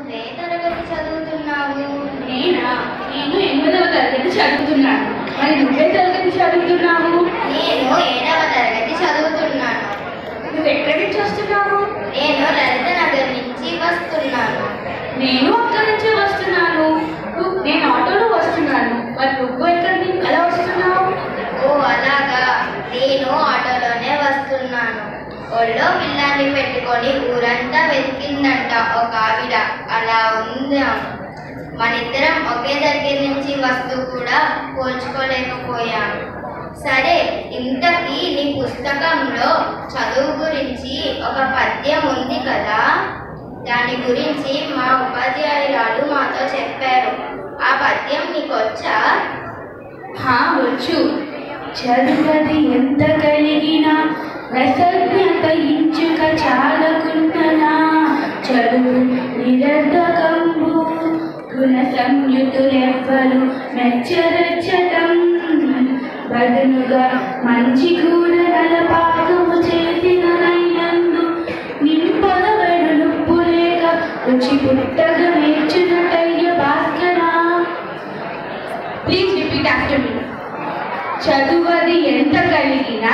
ఏ తరగతి చదువుతున్నావు నేనా నేను ఎనిమిదవ తరగతి చదువుతున్నాను మరి నువ్వే తరగతి చదువుతున్నావు నేను ఏడవ తరగతి చదువుతున్నాను నువ్వు ఎక్కడి నుంచి వస్తున్నావు నేను లలిత నగర్ నుంచి వస్తున్నాను నేను అక్కడి నుంచి వస్తున్నాను నువ్వు- నేను ఆటోలో వస్తున్నాను మరి నువ్వు ఎక్కడి నుంచి ఎలా వస్తున్నావు ఓ అలాగా నేను ఆటోలోనే వస్తున్నాను ఒళ్ళో పిల్లాన్ని పెట్టుకొని ఊరంతా వెతికిందంట ఒక ఆవిడ అలా ఉంది మనిద్దరం ఒకే దగ్గర నుంచి వస్తూ కూడా పోల్చుకోలేకపోయాను సరే ఇంతకీ నీ పుస్తకంలో చదువు గురించి ఒక పద్యం ఉంది కదా దాని గురించి మా ఉపాధ్యాయురాలు మాతో చెప్పారు ఆ పద్యం నీకు వచ్చా హా వచ్చు చదువది ఎంత కలిగినా రసజ్ఞత ఇంచుక చాలకుంటనా చదువు నిరర్ధకంబు గుణ సంయుతులెవ్వరు మెచ్చరచ్చటం బదులుగా మంచి కూర నలపాకము చేసిన నైనందు నింపదవడు నుప్పు లేక రుచి పుట్టగా నేర్చునటయ్య Bhaskara please repeat after me చదువది ఎంత కలిగినా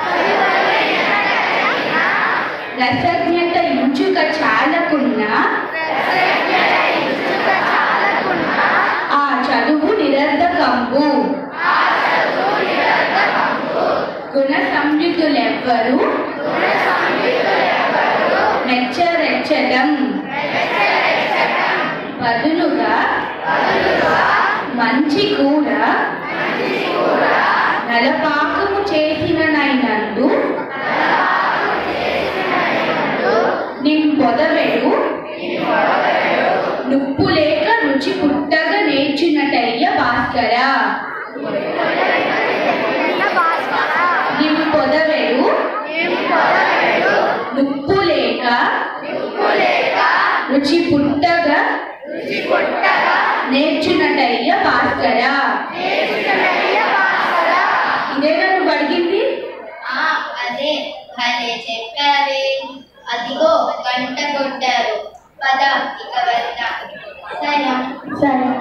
రసజ్ఞత ఇంచుక చాలకున్నా ఆ చదువు నిరర్ధకంబు గుణ సంయుతులెవ్వరు మెచ్చరెచ్చడం బదులుగా మంచి కూర నలపాకము చేసిన నైనందు నింపొదవెడు నుప్పు లేక రుచి పుట్టగా నేర్చునటయ్య భాస్కర నింపొదవెడు నుప్పు లేక రుచి పుట్టగా నేర్చునటయ్య భాస్కర ఇదేనా నువ్వు అడిగింది ఆ అదే భలే చెప్పావే అదిగో గంట కొట్టారు పద ఇక వెళ్దాం సరే సరే